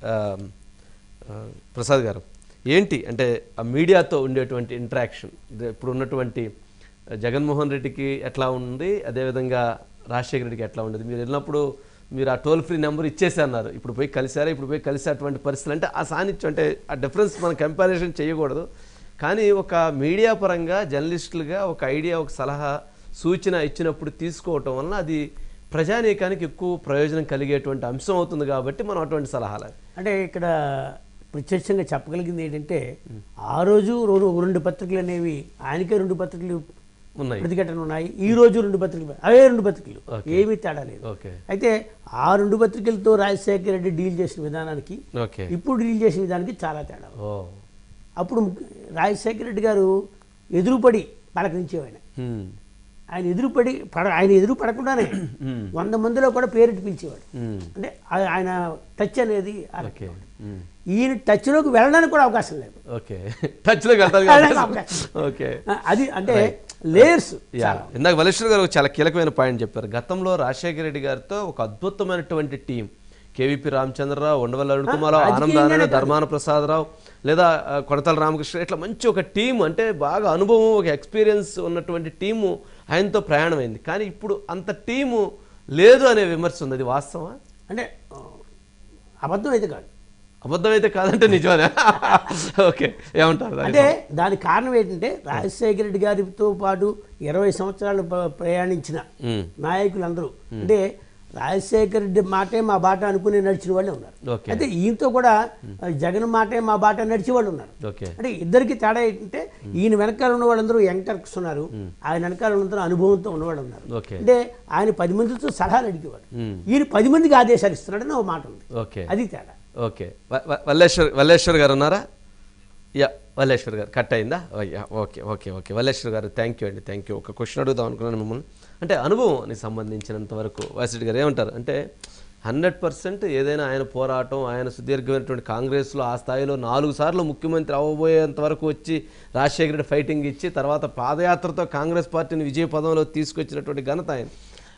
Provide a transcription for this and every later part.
ఆ, ఆ, ప్రసాద్ గారు ఏంటి అంటే ఆ మీడియాతో ఉండేటువంటి ఇంటరాక్షన్ ఇప్పుడు ఉన్నటువంటి జగన్మోహన్ రెడ్డికి ఎట్లా ఉంది అదేవిధంగా రాజశేఖర రెడ్డికి ఎట్లా ఉండేది మీరు వెళ్ళినప్పుడు మీరు ఆ టోల్ ఫ్రీ నెంబర్ ఇచ్చేసి అన్నారు ఇప్పుడు పోయి కలిసారా ఇప్పుడు పోయి కలిసే అటువంటి పరిస్థితులు అంటే ఆ సాన్నిధ్యం అంటే ఆ డిఫరెన్స్ మనం కంపారిజన్ చేయకూడదు కానీ ఒక మీడియా పరంగా జర్నలిస్టులుగా ఒక ఐడియా ఒక సలహా సూచన ఇచ్చినప్పుడు తీసుకోవటం వలన అది ప్రజానీకానికి ఎక్కువ ప్రయోజనం కలిగేటువంటి అంశం అవుతుంది కాబట్టి మనం అటువంటి సలహాలు అంటే ఇక్కడ ప్రత్యక్షంగా చెప్పగలిగింది ఏంటంటే ఆ రోజు రెండు రెండు పత్రికలు అనేవి ఆయనకే రెండు పత్రికలు ఉన్నాయి ప్రతిఘటన ఉన్నాయి ఈ రోజు రెండు పత్రికలు అవే రెండు పత్రికలు ఏమీ తేడా లేదు ఓకే అయితే ఆ రెండు పత్రికలతో రాజశేఖర రెడ్డి డీల్ చేసిన విధానానికి ఓకే ఇప్పుడు డీల్ చేసిన విధానానికి చాలా తేడా ఉంది. ఓ అప్పుడు రాజశేఖర రెడ్డి గారు ఎదురుపడి పలకరించేవాయన హ్మ్. ఆయన ఎదురుపడి పడ ఆయన ఎదురు పడకుండానే హ్మ్. వంద మందిలో కూడా పేరెట్టి పిలిచేవాడు హ్మ్. అంటే ఆ- ఆయన టచ్ అనేది ఆ ఓకే హ్మ్. ఈయన టచ్లోకి వెళ్ళడానికి కూడా అవకాశం లేదు ఓకే టచ్లోకి వెళ్తారు వెళ్ళడానికి కదా అవకాశం లేదు. ఓకే ఆ, అది అంటే లేయర్స్ యా ఇందాక వలేశ్వర్ గారు ఒక చాలా కీలకమైన పాయింట్ చెప్పారు గతంలో రాజశేఖర రెడ్డి గారితో ఒక అద్భుతమైనటువంటి టీం కేవీపీ రామచంద్రరావు ఉండవల్లి అరుణ్ కుమార్ ఆనంద్ ఆనంద ధర్మాన ప్రసాదరావు లేదా ఆ, కొడతల రామకృష్ణ ఇట్లా మంచి ఒక టీం అంటే బాగా అనుభవం ఒక ఎక్స్పీరియన్స్ ఉన్నటువంటి టీము ఆయనతో ప్రయాణమైంది కానీ ఇప్పుడు అంత టీము లేదు అనే విమర్శ ఉంది అది వాస్తవా అంటే ఆ, అబద్ధం అయితే కాదు అబద్ధం అయితే కాదంటే నిజమేనా ఓకే ఏమంటారు దానికి? అంటే దానికి కారణం ఏంటంటే రాజశేఖర రెడ్డి గారితో పాటు ఇరవై సంవత్సరాలు ప్ర- ప్రయాణించిన మ్మ్. నాయకులందరూ అంటే రాజశేఖర రెడ్డి మాటే మా బాట అనుకుని నడిచిన వాళ్ళే ఉన్నారు ఓకే అయితే ఈయనతో కూడా జగన్ మాటే మా బాట నడిచే వాళ్ళు ఉన్నారు ఓకే అంటే ఇద్దరికి తేడా ఏంటంటే ఈయన వెనకాల ఉన్న వాళ్ళందరూ యంగ్టర్క్స్ ఉన్నారు ఆయన వెనకాల ఉన్నందరూ అనుభవంతో ఉన్నవాళ్ళు ఉన్నారు ఓకే అంటే ఆయన పది మందితో సలహాలు అడిగేవాడు మ్మ్. ఈయన పది మందికి ఆదేశాలు ఇస్తున్నాడని ఒక మాట ఉంది ఓకే అది తేడా ఓకే వ- వ- వల్లేశ్వర్ వల్లేశ్వర్ గారు ఉన్నారా యా వల్లేశ్వర్ గారు కట్ అయిందా oh, yeah okay okay okay Valleswar గారు థ్యాంక్ యూ అండి థ్యాంక్ యూ ఒక క్వశ్చన్ అడుగుదాం అనుకున్నాను మిమ్మల్ని అంటే అనుభవానికి సంబంధించినంత వరకు వాసిరెడ్డి గారు ఏమంటారు అంటే హండ్రెడ్ పర్సెంట్ ఏదైనా ఆయన పోరాటం ఆయన సుదీర్ఘమైనటువంటి కాంగ్రెస్లో ఆ స్థాయిలో నాలుగు సార్లు ముఖ్యమంత్రి అవ్వబోయేంత వరకు వచ్చి రాజశేఖర రెడ్డి ఫైటింగ్ ఇచ్చి తర్వాత పాదయాత్రతో కాంగ్రెస్ పార్టీని విజయ పదంలో తీసుకొచ్చినటువంటి ఘనత ఆయన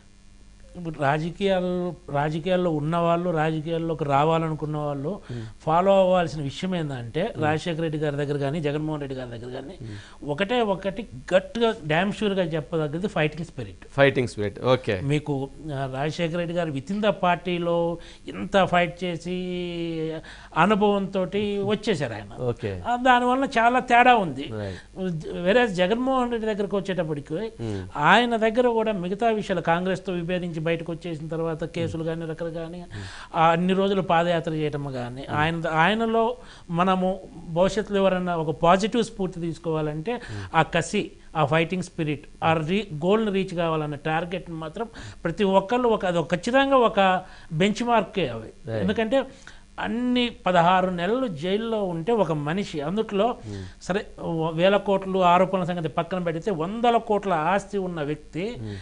ఇప్పుడు రాజకీయాలు రాజకీయాల్లో ఉన్నవాళ్ళు రాజకీయాల్లోకి రావాలనుకున్న వాళ్ళు ఫాలో అవ్వాల్సిన విషయం ఏంటంటే రాజశేఖర రెడ్డి గారి దగ్గర కానీ జగన్మోహన్ రెడ్డి గారి దగ్గర కానీ ఒకటే ఒకటి గట్టిగా డ్యామ్ షూర్గా చెప్పదగ్గది fighting spirit fighting spirit okay మీకు ఆ, రాజశేఖర రెడ్డి గారు విత్ ఇన్ ద పార్టీలో ఇంత ఫైట్ చేసి అనుభవంతో వచ్చేసారు ఆయన ఓకే ఆ, దానివల్ల చాలా తేడా ఉంది రైట్ వేరే జగన్మోహన్ రెడ్డి దగ్గరకు వచ్చేటప్పటికి ఆయన దగ్గర కూడా మిగతా విషయాలు కాంగ్రెస్తో విభేదించి బయటకు వచ్చేసిన తర్వాత కేసులు కానీ రకరకాల కానీ ఆ అన్ని రోజులు పాదయాత్ర చేయటం కానీ ఆయన ఆయనలో మనము భవిష్యత్తులో ఎవరన్నా ఒక పాజిటివ్ స్ఫూర్తి తీసుకోవాలంటే ఆ కసి ఆ ఫైటింగ్ స్పిరిట్ ఆ రీ గోల్ని రీచ్ కావాలన్న టార్గెట్ మాత్రం ప్రతి ఒక్కళ్ళు ఒక అది ఒక ఖచ్చితంగా ఒక బెంచ్ మార్కే అవి ఎందుకంటే అన్ని పదహారు నెలలు జైల్లో ఉంటే ఒక మనిషి అందుట్లో సరే వేల కోట్లు ఆరోపణల సంగతి పక్కన పెడితే వందల కోట్ల ఆస్తి ఉన్న వ్యక్తి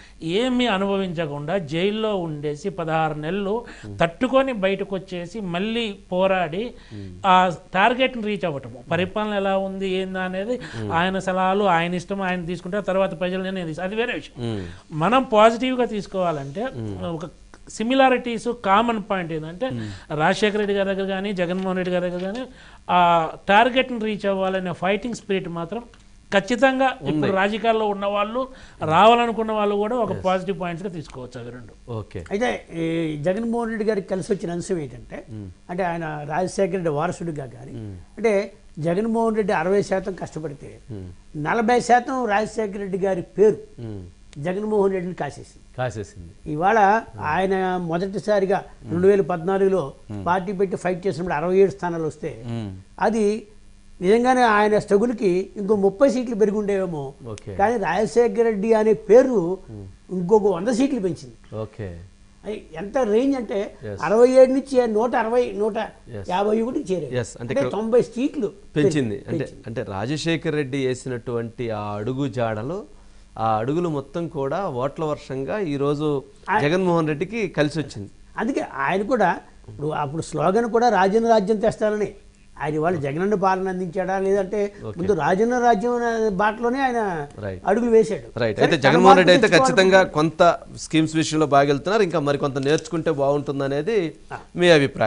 ఏమీ అనుభవించకుండా జైల్లో ఉండేసి పదహారు నెలలు తట్టుకొని బయటకు వచ్చేసి మళ్ళీ పోరాడి ఆ టార్గెట్ని రీచ్ అవ్వటము పరిపాలన ఎలా ఉంది ఏందా అనేది ఆయన సలహాలు ఆయన ఇష్టం ఆయన తీసుకుంటే తర్వాత ప్రజలు నిర్ణయం తీసుకు అది వేరే విషయం మనం పాజిటివ్గా తీసుకోవాలంటే ఒక సిమిలారిటీస్ కామన్ పాయింట్ ఏంటంటే రాజశేఖర రెడ్డి గారి దగ్గర కానీ జగన్మోహన్ రెడ్డి గారి దగ్గర కానీ ఆ టార్గెట్ని రీచ్ అవ్వాలనే ఫైటింగ్ స్పిరిట్ మాత్రం ఖచ్చితంగా ఇప్పుడు రాజకీయాల్లో ఉన్న వాళ్ళు రావాలనుకున్న వాళ్ళు కూడా ఒక పాజిటివ్ పాయింట్స్గా తీసుకోవచ్చు అవి రెండు ఓకే అయితే ఈ జగన్మోహన్ రెడ్డి గారికి కలిసి వచ్చిన అంశం ఏంటంటే అంటే ఆయన రాజశేఖర రెడ్డి వారసుడిగా కానీ అంటే జగన్మోహన్ రెడ్డి అరవై శాతం కష్టపడితే నలభై శాతం రాజశేఖర రెడ్డి గారి పేరు జగన్మోహన్ రెడ్డిని కాసేసింది కాసేసింది ఇవాళ ఆయన మొదటిసారిగా రెండు వేల పద్నాలుగులో పార్టీ పెట్టి ఫైట్ చేసినప్పుడు అరవై ఏడు స్థానాలు వస్తే అది నిజంగానే ఆయన స్ట్రగుల్కి ఇంకో ముప్పై సీట్లు పెరిగి ఉండేవేమో ఓకే కానీ రాజశేఖర రెడ్డి అనే పేరు ఇంకొక వంద సీట్లు పెంచింది ఓకే అది ఎంత రేంజ్ అంటే Yes. అరవై ఏడు నుంచి నూట అరవై నూట Yes. యాభై ఒకటికి చేరారు Yes, అంటే అంటే ఇక్కడ- తొంభై సీట్లు పెంచింది అంటే అంటే రాజశేఖర్ రెడ్డి వేసినటువంటి ఆ అడుగు జాడలు ఆ అడుగులు మొత్తం కూడా ఓట్ల వర్షంగా ఈరోజు జగన్మోహన్ రెడ్డికి కలిసి వచ్చింది అందుకే ఆయన కూడా ఇప్పుడు అప్పుడు స్లోగన్ కూడా రాజన్న రాజ్యం తెస్తానని ఆయన వాళ్ళు జగనన్న పాలన అందించాడా లేదంటే ముందు రాజన్న రాజ్యం అనే బాటలోనే ఆయన Right. అడుగులు వేశాడు రైట్ సరే, అయితే తన జగన్మోహన్ రెడ్డి మార్పు అయితే తెచ్చుకోవాలి. ఖచ్చితంగా కొంత స్కీమ్స్ విషయంలో బాగా వెళ్తున్నారు ఇంకా మరి కొంత నేర్చుకుంటే బాగుంటుంది అనేది మీ అభిప్రాయం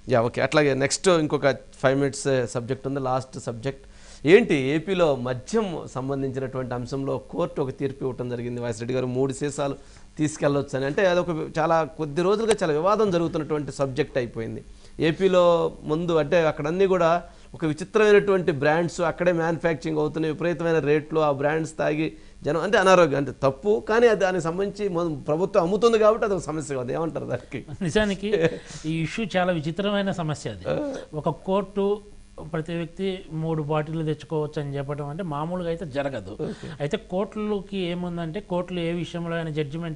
యా ఓకే అట్లాగే నెక్స్ట్ ఇంకొక ఫైవ్ మినిట్స్ సబ్జెక్ట్ ఉంది లాస్ట్ సబ్జెక్ట్ ఏంటి ఏపీలో మద్యం సంబంధించినటువంటి అంశంలో కోర్టు ఒక తీర్పు ఇవ్వటం జరిగింది వాసిరెడ్డి గారు మూడు సీసాలు తీసుకెళ్ళొచ్చు అని అంటే అదొక చాలా కొద్ది రోజులుగా చాలా వివాదం జరుగుతున్నటువంటి సబ్జెక్ట్ అయిపోయింది ఏపీలో ముందు అంటే అక్కడ అన్నీ కూడా ఒక విచిత్రమైనటువంటి బ్రాండ్స్ అక్కడే మ్యానుఫ్యాక్చరింగ్ అవుతున్నాయి విపరీతమైన రేట్లు ఆ బ్రాండ్స్ తాగి జనం అంటే అనారోగ్యం అంటే తప్పు కానీ అది దానికి సంబంధించి మొ- ప్రభుత్వం అమ్ముతుంది కాబట్టి అది ఒక సమస్య కాదు ఏమంటారు దానికి నిజానికి ఈ ఇష్యూ చాలా విచిత్రమైన సమస్య అది ఒక కోర్టు ప్రతి వ్యక్తి మూడు బాటిల్ తెచ్చుకోవచ్చు అని చెప్పడం అంటే మామూలుగా అయితే జరగదు అయితే కోర్టులకి ఏముందంటే కోర్టులు ఏ విషయంలో అయినా జడ్జిమెంట్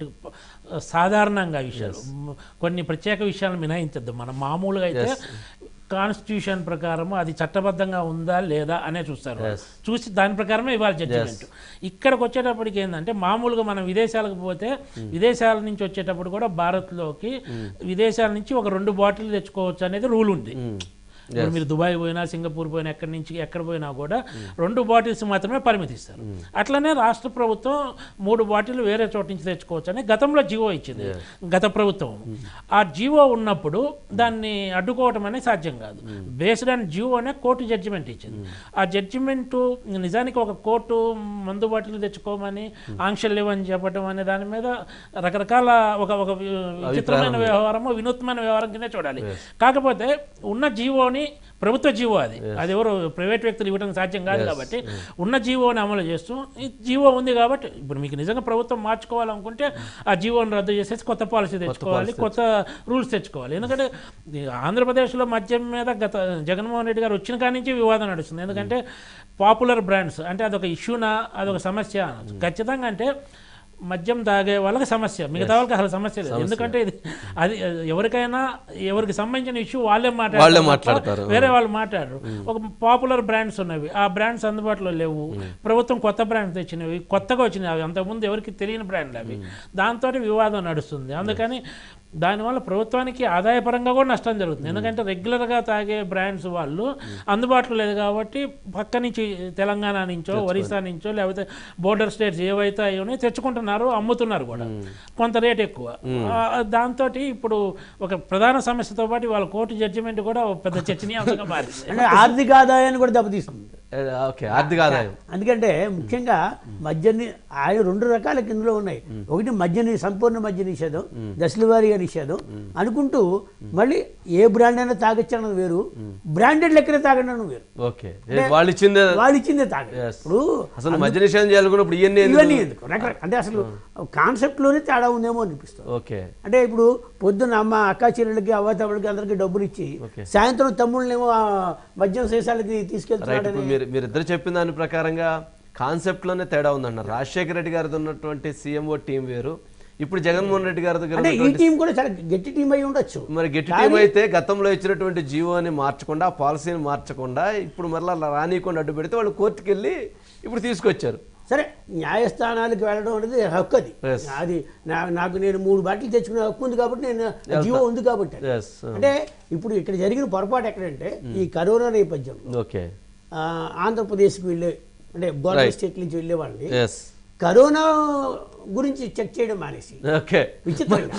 సాధారణంగా విషయాలు కొన్ని ప్రత్యేక విషయాలు మినహాయించద్దు మనం మామూలుగా అయితే కాన్స్టిట్యూషన్ ప్రకారం అది చట్టబద్ధంగా ఉందా లేదా అనే చూస్తారు చూసి దాని ప్రకారమే ఇవ్వాలి జడ్జిమెంట్ ఇక్కడికి వచ్చేటప్పటికి ఏంటంటే మామూలుగా మనం విదేశాలకు పోతే విదేశాల నుంచి వచ్చేటప్పుడు కూడా భారత్లోకి విదేశాల నుంచి ఒక రెండు బాటిల్ తెచ్చుకోవచ్చు అనేది రూల్ ఉంది ఇప్పుడు మీరు దుబాయ్ పోయినా సింగపూర్ పోయినా ఎక్కడి నుంచి ఎక్కడ పోయినా కూడా రెండు బాటిల్స్ మాత్రమే పరిమితిస్తారు అట్లనే రాష్ట్ర ప్రభుత్వం మూడు బాటిల్ వేరే చోట నుంచి తెచ్చుకోవచ్చు అని గతంలో జీవో ఇచ్చింది గత ప్రభుత్వం ఆ జీవో ఉన్నప్పుడు దాన్ని అడ్డుకోవటం అనేది సాధ్యం కాదు బేస్డ్ ఆన్ జీవోనే కోర్టు జడ్జిమెంట్ ఇచ్చింది ఆ జడ్జిమెంట్ నిజానికి ఒక కోర్టు మందు బాటిల్ తెచ్చుకోమని ఆంక్షలు లేవని చెప్పడం అనే దాని మీద రకరకాల ఒక ఒక వి- విచిత్రమైన వ్యవహారము వినూత్నమైన వ్యవహారం కింద చూడాలి కాకపోతే ఉన్న జీవోని ప్రభుత్వ జీవో అది అది ఎవరు ప్రైవేట్ వ్యక్తులు ఇవ్వడం సాధ్యం కాదు కాబట్టి ఉన్న జీవోని అమలు చేస్తూ ఈ జీవో ఉంది కాబట్టి ఇప్పుడు మీకు నిజంగా ప్రభుత్వం మార్చుకోవాలనుకుంటే ఆ జీవోని రద్దు చేసేసి కొత్త పాలసీ తెచ్చుకోవాలి కొత్త రూల్స్ తెచ్చుకోవాలి ఎందుకంటే ఈ ఆంధ్రప్రదేశ్లో మద్యం మీద గత జగన్మోహన్ రెడ్డి గారు వచ్చిన కాడి నుంచి వివాదం నడుస్తుంది ఎందుకంటే పాపులర్ బ్రాండ్స్ అంటే అదొక ఇష్యూనా అదొక సమస్య అనొచ్చు. ఖచ్చితంగా అంటే మద్యం తాగే వాళ్ళకి సమస్య మిగతా వాళ్ళకి అసలు సమస్య లేదు ఎందుకంటే ఇది అది ఎవరికైనా ఎవరికి సంబంధించిన ఇష్యూ వాళ్ళే వాళ్ళే మాట్లాడారు తప్ప మాట్లాడతారు. వేరే వాళ్ళు మాట్లాడరు ఒక పాపులర్ బ్రాండ్స్ ఉన్నవి ఆ బ్రాండ్స్ అందుబాటులో లేవు ప్రభుత్వం కొత్త బ్రాండ్స్ తెచ్చినవి కొత్తగా వచ్చినవి అవి అంతకుముందు ఎవరికి తెలియని బ్రాండ్లు అవి దాంతో వివాదం నడుస్తుంది అందుకని దానివల్ల ప్రభుత్వానికి ఆదాయపరంగా కూడా నష్టం జరుగుతుంది ఎందుకంటే రెగ్యులర్గా తాగే బ్రాండ్స్ వాళ్ళు అందుబాటులో లేదు కాబట్టి పక్క నుంచి తెలంగాణ నుంచో ఒరిస్సా నుంచో లేకపోతే బోర్డర్ స్టేట్స్ ఏవైతే అయ్యో తెచ్చుకుంటున్నారు అమ్ముతున్నారు కూడా కొంత రేట్ ఎక్కువ దాంతో ఇప్పుడు ఒక ప్రధాన సమస్యతో పాటు వాళ్ళ కోర్టు జడ్జిమెంట్ కూడా ఒక పెద్ద చర్చనీయాంశంగా మారింది అంటే ఆర్థిక ఆదాయాన్ని కూడా దెబ్బతీస్తుంది ఓకే ఆర్థిక ఆదాయం అందుకంటే ముఖ్యంగా మద్యాన్ని ఆయన రెండు రకాల కిందలో ఉన్నాయి ఒకటి మద్యని సంపూర్ణ మద్య నిషేధం దశల వారీగా నిషేధం అనుకుంటూ మళ్ళీ ఏ బ్రాండ్ అయినా తాగొచ్చన్నది వేరు బ్రాండెడ్ లెక్కనే తాగండి అన్నది వేరు ఓకే ఏ, వాళ్ళు ఇచ్చిందే వాళ్ళు ఇచ్చిందే తాగండి Yes. ఇప్పుడు అసలు మధ్య నిషేధం చేయాలనుకున్నప్పుడు ఇవన్నీ ఎందుకు? ఇవన్నీ ఎందుకు రకరకాల అంటే అసలు కాన్సెప్ట్లోనే తేడా ఉందేమో అనిపిస్తుంది ఓకే అంటే ఇప్పుడు పొద్దున్న అమ్మ అక్క చెల్లెళ్ళకి అవ్వ తమ్ముళ్ళకి అందరికి డబ్బులు ఇచ్చి Okay. సాయంత్రం తమ్ముళ్ళనేమో ఆ మద్యం సీసాలకి రైట్ తీసుకెళ్తున్నాడని ఇప్పుడు మీరు మీరు ఇద్దరు చెప్పిన దాని ప్రకారంగా కాన్సెప్ట్ లోనే తేడా ఉందన్నారు రాజశేఖర రెడ్డి గారితో ఉన్నటువంటి సీఎంఓ టీం వేరు ఇప్పుడు జగన్మోహన్ రెడ్డి గారి దగ్గర అంటే ఈ ఉన్నటువంటి- టీం కూడా చాలా గట్టి టీం అయి ఉండొచ్చు మరి గట్టి టీం అయితే గతంలో ఇచ్చినటువంటి జీవోని మార్చకుండా ఆ పాలసీని మార్చకుండా ఇప్పుడు మరలా అలా రానీయకుండా అడ్డు పెడితే వాళ్ళు కోర్టుకి వెళ్ళి ఇప్పుడు తీసుకొచ్చారు సరే న్యాయస్థానాలకు వెళ్ళడం అనేది హక్కు అది Yes. అది నా- నాకు నేను మూడు బాటిల్ తెచ్చుకునే హక్కు ఉంది కాబట్టి నేను జీవో ఉంది కాబట్టి అని. ఎస్ అంటే ఇప్పుడు ఇక్కడ జరిగిన పొరపాటు ఎక్కడంటే ఈ కరోనా నేపథ్యంలో ఓకే ఆ, ఆంధ్రప్రదేశ్కి వెళ్ళే అంటే బోర్డర్ స్టేట్ నుంచి వెళ్ళే వాళ్ళని ఎస్ కరోనా గురించి చెక్ చేయడం మానేసి ఓకే విచిత్రంగా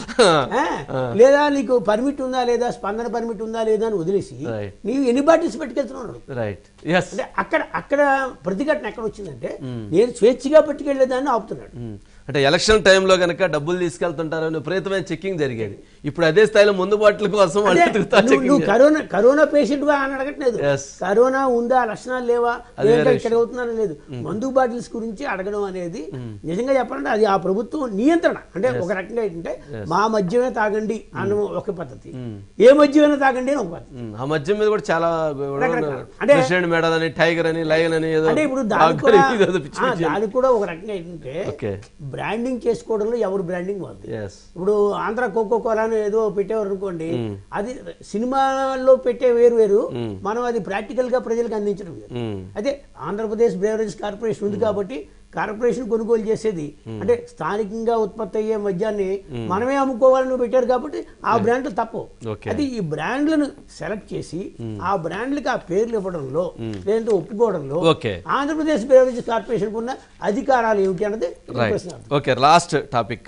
ఆ, లేదా నీకు పర్మిట్ ఉందా లేదా స్పందన పర్మిట్ ఉందా లేదా అని వదిలేసి Right. నీవు ఎన్ని బాటిల్స్ పెట్టుకెళ్తున్నాడు రైట్ ఎస్ అంటే అక్కడ అక్కడ ప్రతిఘటన ఎక్కడ వచ్చిందంటే నేను స్వేచ్ఛగా పట్టుకెళ్లేదాన్ని ఆపుతున్నాడు అంటే ఎలక్షన్ టైంలో కనుక డబ్బులు తీసుకెళ్తుంటారని విపరీతమైన చెక్కింగ్ జరిగేది ఇప్పుడు అదే స్థాయిలో ముందు బాటిల్ కోసం వాళ్ళు అంటే ఎదుగుతా నువ్వు- చెక్కింగ్ నువ్వు కరోనా కరోనా పేషెంట్ గా అని అడగట్లేదు Yes. కరోనా ఉందా లక్షణాలు లేవా అది లేదా వేరే ఇక్కడ అవుతుందని లేదు మందు బాటిల్స్ గురించి అడగడం అనేది నిజంగా చెప్పాలంటే అది ఆ ప్రభుత్వం నియంత్రణ అంటే ఒక రకంగా ఏంటంటే మా మద్యమే తాగండి అన్న ఒక పద్ధతి ఏ మద్యమైనా తాగండి అని ఒక పద్ధతి ఉమ్, ఆ మధ్య మీద కూడా చాలా రకరకాల. అంటే- ప్రెసిడెంట్ మేడల్ అని టైగర్ అని లయన్ అని ఏదో అంటే ఇప్పుడు దానికి డాక్టర్ కూడా ఏదో పిచ్చి ఆ, పిచ్చి దానికి కూడా ఒక రకంగా ఏంటంటే ఓకే బ్రాండింగ్ చేసుకోవడంలో ఎవరు బ్రాండింగ్ వాళ్ళు ఎస్ ఇప్పుడు ఆంధ్ర కోకో కోలాను ఏదో పెట్టేవారు అనుకోండి అది సినిమాల్లో పెట్టే వేరు వేరు మనం అది ప్రాక్టికల్ గా ప్రజలకు అందించడం వేరు అదే ఆంధ్రప్రదేశ్ బ్రేవరేజ్ కార్పొరేషన్ ఉంది కాబట్టి కార్పొరేషన్ కొనుగోలు చేసేది అంటే స్థానికంగా ఉత్పత్తి అయ్యే మద్యాన్ని మనమే అమ్ముకోవాలని పెట్టారు కాబట్టి ఆ బ్రాండ్లు తప్పు ఓకే. అది ఈ బ్రాండ్లను సెలెక్ట్ చేసి ఆ బ్రాండ్లకి ఆ పేర్లు ఇవ్వడంలో లేదంటే ఒప్పుకోవడంలో ఓకే ఆంధ్రప్రదేశ్ బ్రేవరేజ్ కార్పొరేషన్ ఉన్న అధికారాలు ఏమిటి అన్నది రైట్ ప్రశ్న ఓకే లాస్ట్ టాపిక్